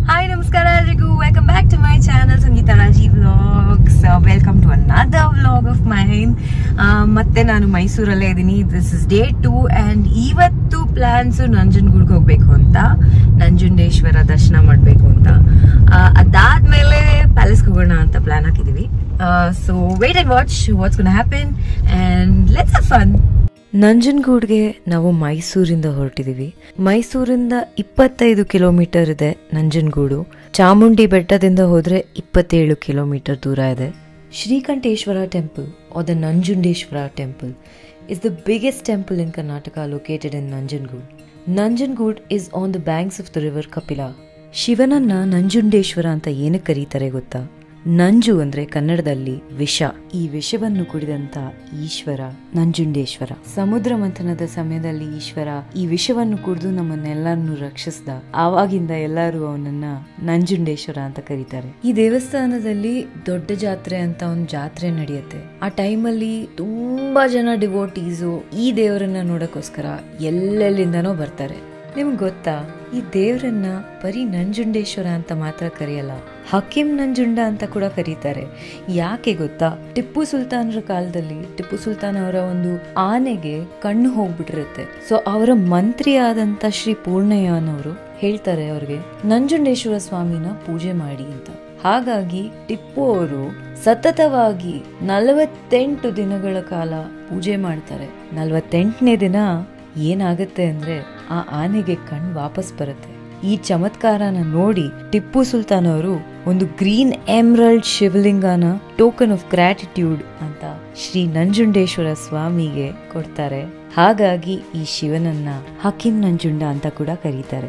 hi ನಮಸ್ಕಾರ ಎಲ್ರಿಗೂ welcome back to my channel Sangeetha Raji vlogs welcome to another vlog of mine ಮತ್ತೆ ನಾನು ಮೈಸೂರಲ್ಲೇ ಇದ್ದೀನಿ this is day two and ಇವತ್ತು ಪ್ಲಾನ್ಸ್ ನಂಜನಗೂಡ್ಗೆ ಹೋಗ್ಬೇಕು ಅಂತ ನಂಜುಂಡೇಶ್ವರ ದರ್ಶನ ಮಾಡಬೇಕು ಅಂತ ಆ, ಅದಾದ್ಮೇಲೆ ಪ್ಯಾಲೇಸ್ಗೆ ಹೋಗೋಣ ಅಂತ ಪ್ಲಾನ್ ಹಾಕಿದೀವಿ so wait and watch what's gonna happen and let's have fun ನಂಜನಗೂಡ್ಗೆ ನಾವು ಮೈಸೂರಿಂದ ಹೊರಟಿದೀವಿ ಮೈಸೂರಿಂದ ಇಪ್ಪತ್ತೈದು ಕಿಲೋಮೀಟರ್ ಇದೆ ನಂಜನಗೂಡು ಚಾಮುಂಡಿ ಬೆಟ್ಟದಿಂದ ಹೋದ್ರೆ ಇಪ್ಪತ್ತೇಳು ಕಿಲೋಮೀಟರ್ ದೂರ ಇದೆ Srikanteshwara temple or the Nanjundeshwara temple is the biggest temple in Karnataka located in Nanjangud Nanjangud is on the banks of the river Kapila ಶಿವನನ್ನ ನಂಜುಂಡೇಶ್ವರ ಅಂತ ಏನಕ್ಕೆ ಕರೀತಾರೆ ಗೊತ್ತಾ ನಂಜು ಅಂದ್ರೆ ಕನ್ನಡದಲ್ಲಿ ವಿಷ ಈ ವಿಷವನ್ನು ಕುಡಿದಂತ ಈಶ್ವರ ನಂಜುಂಡೇಶ್ವರ ಸಮುದ್ರ ಮಂಥನದ ಸಮಯದಲ್ಲಿ ಈಶ್ವರ ಈ ವಿಷವನ್ನು ಕುಡಿದು ನಮ್ಮನ್ನೆಲ್ಲರನ್ನು ರಕ್ಷಿಸ್ದ ಆವಾಗಿಂದ ಎಲ್ಲರೂ ಅವನನ್ನ ನಂಜುಂಡೇಶ್ವರ ಅಂತ ಕರೀತಾರೆ ಈ ದೇವಸ್ಥಾನದಲ್ಲಿ ದೊಡ್ಡ ಜಾತ್ರೆ ಅಂತ ಒಂದು ಜಾತ್ರೆ ನಡೆಯುತ್ತೆ ಆ ಟೈಮಲ್ಲಿ ತುಂಬಾ ಜನ ಡಿವೋಟೀಸು ಈ ದೇವರನ್ನ ನೋಡಕ್ಕೋಸ್ಕರ ಎಲ್ಲೆಲ್ಲಿಂದನೋ ಬರ್ತಾರೆ ನಿಮ್ಗೆ ಗೊತ್ತಾ ಈ ದೇವರನ್ನ ಬರೀ ನಂಜುಂಡೇಶ್ವರ ಅಂತ ಮಾತ್ರ ಕರೆಯಲ್ಲ ಹಕಿಂ ನಂಜುಂಡ ಅಂತ ಕೂಡ ಕರೀತಾರೆ ಯಾಕೆ ಗೊತ್ತಾ ಟಿಪ್ಪು ಸುಲ್ತಾನರ ಕಾಲದಲ್ಲಿ ಟಿಪ್ಪು ಸುಲ್ತಾನ್ ಅವರ ಒಂದು ಆನೆಗೆ ಕಣ್ಣು ಹೋಗ್ಬಿಟ್ಟಿರುತ್ತೆ ಸೊ ಅವರ ಮಂತ್ರಿ ಆದಂತ ಶ್ರೀ ಪೂರ್ಣಯ್ಯನವರು ಹೇಳ್ತಾರೆ ಅವ್ರಿಗೆ ನಂಜುಂಡೇಶ್ವರ ಸ್ವಾಮಿನ ಪೂಜೆ ಮಾಡಿ ಅಂತ ಹಾಗಾಗಿ ಟಿಪ್ಪು ಅವರು ಸತತವಾಗಿ ನಲವತ್ತೆಂಟು ದಿನಗಳ ಕಾಲ ಪೂಜೆ ಮಾಡ್ತಾರೆ ನಲವತ್ತೆಂಟನೇ ದಿನ ಏನಾಗುತ್ತೆ ಅಂದ್ರೆ ಆ ಆನೆಗೆ ಕಣ್ ವಾಪಸ್ ಬರುತ್ತೆ ಈ ಚಮತ್ಕಾರನ ನೋಡಿ ಟಿಪ್ಪು ಸುಲ್ತಾನ್ ಅವರು ಒಂದು ಗ್ರೀನ್ ಎಮ್ರಲ್ಡ್ ಶಿವಲಿಂಗನ ಟೋಕನ್ ಆಫ್ ಗ್ರಾಟಿಟ್ಯೂಡ್ ಅಂತ ಶ್ರೀ ನಂಜುಂಡೇಶ್ವರ ಸ್ವಾಮಿಗೆ ಕೊಡ್ತಾರೆ ಹಾಗಾಗಿ ಈ ಶಿವನನ್ನ ಹಕಿಂ ನಂಜುಂಡ ಅಂತ ಕೂಡ ಕರೀತಾರೆ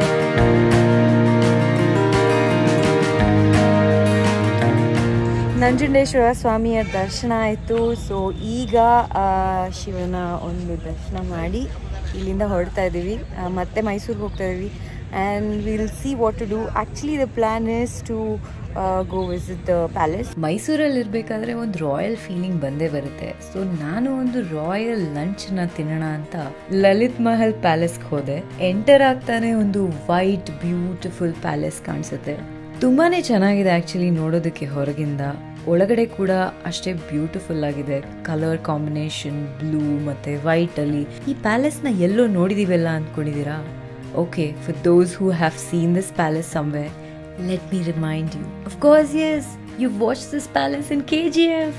ನಂಜುಂಡೇಶ್ವರ ಸ್ವಾಮಿಯ ದರ್ಶನ ಆಯಿತು ಸೊ ಈಗ ಆ, ಶಿವನ ಒಂದು ದರ್ಶನ ಮಾಡಿ ಇಲ್ಲಿಂದ ಹೊರಡ್ತಾ ಇದ್ದೀವಿ ಆ, ಮತ್ತೆ ಮೈಸೂರಿಗೆ ಹೋಗ್ತಾ ಇದ್ದೀವಿ and will see what to do actually the plan is to go visit the palace ಮೈಸೂರಲ್ಲಿ ಇರಬೇಕಾದ್ರೆ ಒಂದು ರಾಯಲ್ ಫೀಲಿಂಗ್ ಬಂದೇ ಬರುತ್ತೆ ಸೊ ನಾನು ಒಂದು ರಾಯಲ್ ಲಂಚ್ನ ತಿನ್ನೋಣ ಅಂತ ಲಲಿತ್ ಮಹಲ್ ಪ್ಯಾಲೇಸ್ಗೆ ಹೋದೆ ಎಂಟರ್ ಆಗ್ತಾನೆ ಒಂದು ವೈಟ್ ಬ್ಯೂಟಿಫುಲ್ ಪ್ಯಾಲೇಸ್ ಕಾಣಿಸುತ್ತೆ ತುಂಬಾನೇ ಚೆನ್ನಾಗಿದೆ ಆಕ್ಚುಲಿ ನೋಡೋದಕ್ಕೆ ಹೊರಗಿಂದ ಒಳಗಡೆ ಕೂಡ ಅಷ್ಟೇ ಬ್ಯೂಟಿಫುಲ್ ಆಗಿದೆ ಕಲರ್ ಕಾಂಬಿನೇಷನ್ ಬ್ಲೂ ಮತ್ತೆ ವೈಟ್ ಅಲ್ಲಿ ಈ ಪ್ಯಾಲೇಸ್ ನ ಎಲ್ಲೋ ನೋಡಿದೀವಲ್ಲ ಅಂದ್ಕೊಂಡಿದ್ದೀರಾ okay for those who have seen this palace somewhere let me remind you of course yes you watch this palace in K G F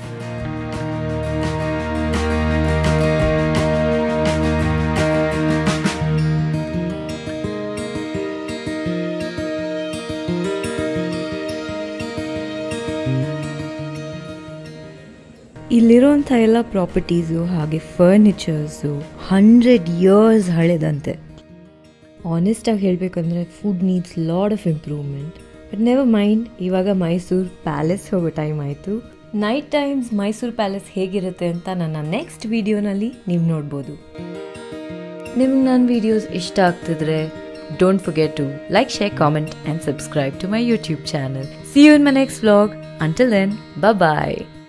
ಇಲ್ಲಿರುವಂಥ ಎಲ್ಲ ಪ್ರಾಪರ್ಟೀಸು ಹಾಗೆ ಫರ್ನಿಚರ್ಸು ಹಂಡ್ರೆಡ್ ಇಯರ್ಸ್ ಹಳೆದಂತೆ ಆನೆಸ್ಟಾಗಿ ಹೇಳಬೇಕಂದ್ರೆ food needs lot of improvement but never mind ಇವಾಗ Mysuru palace ಹೋಗೋ time ಆಯಿತು night times Mysuru palace ಹೇಗಿರುತ್ತೆ ಅಂತ ನನ್ನ ನೆಕ್ಸ್ಟ್ ವಿಡಿಯೋನಲ್ಲಿ ನೀವು ನೋಡ್ಬೋದು ನಿಮ್ಗೆ ನನ್ನ ವಿಡಿಯೋಸ್ ಇಷ್ಟ ಆಗ್ತಿದ್ರೆ don't forget to like share comment and subscribe to my YouTube channel see you in my next vlog until then bye